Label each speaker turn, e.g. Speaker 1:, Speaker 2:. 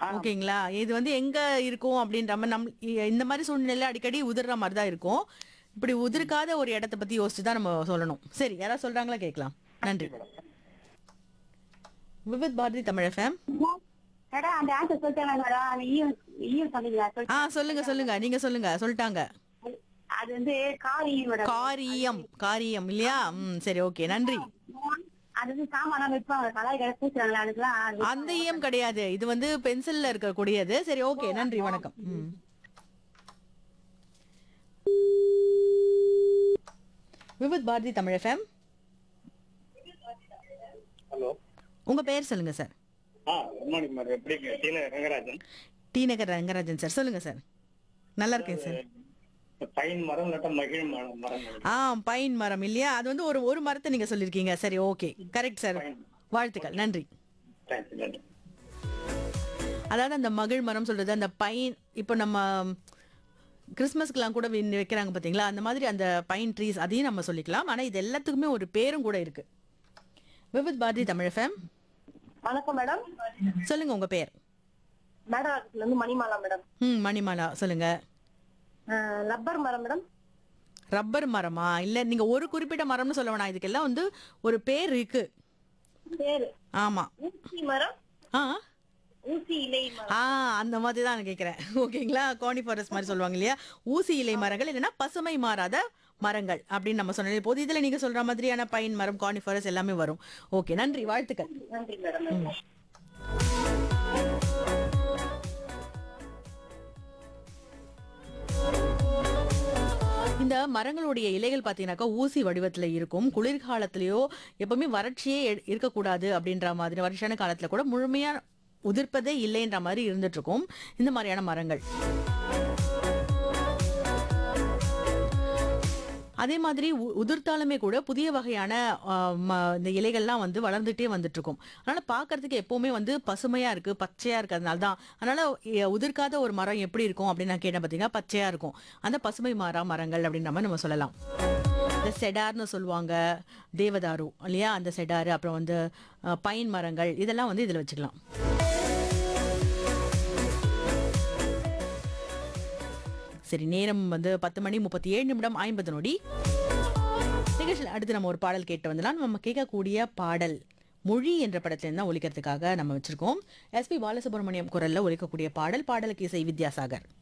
Speaker 1: ஓகேங்களா இது வந்து எங்க இருக்கும் அப்படின்ற மாதிரி நம் இ- இந்த மாதிரி சூழ்நிலை அடிக்கடி உதிர்ற மாதிரி தான் இருக்கும் இப்படி உதிர்க்காத ஒரு இடத்த பத்தி யோசிச்சு தான் நம்ம சொல்லணும் சரி யாராவது சொல்றாங்களா கேட்கலாம் நன்றி விவித் பாரதி தமிழ் எஃப்எம்
Speaker 2: மேடம் அந்த ஆன்சர் சொல்லிட்டாங்க மேடம் அந்த ஈவன் ஈவன் சொன்னீங்களா
Speaker 1: ஆ சொல்லுங்க சொல்லுங்க நீங்க சொல்லுங்க சொல்லிட்டாங்க
Speaker 2: அது வந்து காரி மேடம்
Speaker 1: காரியம் காரியம் இல்லையா ம் சரி ஓகே நன்றி
Speaker 2: அது வந்து சாமான் வைப்பாங்க கலாய் கடை பூசுறாங்களா அதுக்கெல்லாம் அது
Speaker 1: அந்த ஈயம் கிடையாது இது வந்து பென்சில்ல இருக்கக்கூடியது சரி ஓகே நன்றி வணக்கம் ம். விவித் பாரதி தமிழ் எஃப்எம்
Speaker 3: ஹலோ
Speaker 1: உங்க பெயர் சொல்லுங்க சார்
Speaker 3: ஆ குட் மார்னிங் மேடம் எப்படி இருக்கீங்க டீன ரங்கராஜன்
Speaker 1: டி நகர் ரங்கராஜன் சார் சொல்லுங்க சார் நல்லா இருக்கேன் சார்
Speaker 3: பைன் மரம் இல்லாட்டா மகிழ் மரம் மரம் நினைக்கிறேன்.
Speaker 1: ஆ பைன் மரம் இல்லையா அது வந்து ஒரு ஒரு மரத்தை நீங்க சொல்லிருக்கீங்க சரி ஓகே கரெக்ட் சார் வாழ்த்துக்கள் நன்றி
Speaker 3: தேங்க்ஸ் நன்றி
Speaker 1: அதாவது அந்த மகிழ் மரம் சொல்றது அந்த பைன் இப்போ நம்ம கிறிஸ்மஸ்க்குலாம் கூட வி- வைக்கிறாங்க பாத்தீங்களா அந்த மாதிரி அந்த பைன் ட்ரீஸ் அதையும் நம்ம சொல்லிக்கலாம் ஆனா இது எல்லாத்துக்குமே ஒரு பேரும் கூட இருக்கு விவித் பாரதி தமிழ் எஃப்எம்
Speaker 2: வணக்கம் மேடம்
Speaker 1: சொல்லுங்க உங்க பேர்
Speaker 2: மேடம் இருந்து மணிமாலா மேடம்
Speaker 1: ம் மணிமாலா சொல்லுங்க
Speaker 2: லப்பர் மரம் மேடம்
Speaker 1: ரப்பர் மரமா இல்ல நீங்க ஒரு குறிப்பிட்ட மரம்னு சொல்ல வேணாம் இதுக்கெல்லாம் வந்து ஒரு பேர் இருக்கு
Speaker 2: பேரு
Speaker 1: ஆமா
Speaker 2: ஊசி மரம்
Speaker 1: ஆ
Speaker 2: ஊசி இலை மரம்
Speaker 1: ஆ அந்த மாதிரி தான் நான் கேட்குறேன் ஓகேங்களா கானிஃபாரஸ் மாதிரி சொல்லுவாங்க இல்லையா ஊசி இலை மரங்கள் இல்லைன்னா பசுமை மாறாத மரங்கள் அப்படின்னு நம்ம சொன்னது போது இதுல நீங்க சொல்ற மாதிரியான பைன் மரம் கானிஃபாரஸ் எல்லாமே வரும் ஓகே நன்றி வாழ்த்துக்கள்
Speaker 2: நன்றி மேடம்
Speaker 1: இந்த மரங்களுடைய இலைகள் பார்த்தீங்கன்னாக்கா ஊசி வடிவத்துல இருக்கும் குளிர்காலத்திலயோ எப்பவுமே வறட்சியே எ- இருக்கக்கூடாது அப்படின்ற மாதிரி வறட்சியான காலத்துல கூட முழுமையா உதிர்ப்பதே இல்லைன்ற மாதிரி இருந்துட்டு இருக்கும் இந்த மாதிரியான மரங்கள் அதே மாதிரி உ- உதிர்த்தாலுமே கூட புதிய வகையான ஆ, ம- இந்த இலைகள்லாம் வந்து வளர்ந்துட்டே வந்துட்டு இருக்கும் அதனால பார்க்கிறதுக்கு எப்பவுமே வந்து பசுமையா இருக்கு பச்சையா இருக்கிறதுனால தான் அதனால எ- உதிர்க்காத ஒரு மரம் எப்படி இருக்கும் அப்படின்னு நான் கேட்டேன் பார்த்தீங்கன்னா பச்சையா இருக்கும் அந்த பசுமை மாறா மரங்கள் அப்படின்ற மாதிரி நம்ம சொல்லலாம் இந்த செடார்னு சொல்லுவாங்க தேவதாரு இல்லையா அந்த செடாரு அப்புறம் வந்து அ, பைன் மரங்கள் இதெல்லாம் வந்து இதில் வச்சுக்கலாம் சரி நேரம் வந்து பத்து மணி முப்பத்தி ஏழு நிமிடம் ஐம்பது நொடி நிகழ்ச்சியில் அடுத்து நம்ம ஒரு பாடல் கேட்டு வந்தலாம் நம்ம கேட்கக்கூடிய பாடல் மொழி என்ற படத்துல தான் ஒலிக்கிறதுக்காக நம்ம வச்சிருக்கோம் எஸ்பி பாலசுப்ரமணியம் குரல்ல ஒலிக்கக்கூடிய பாடல் பாடலுக்கு இசை வித்யாசாகர்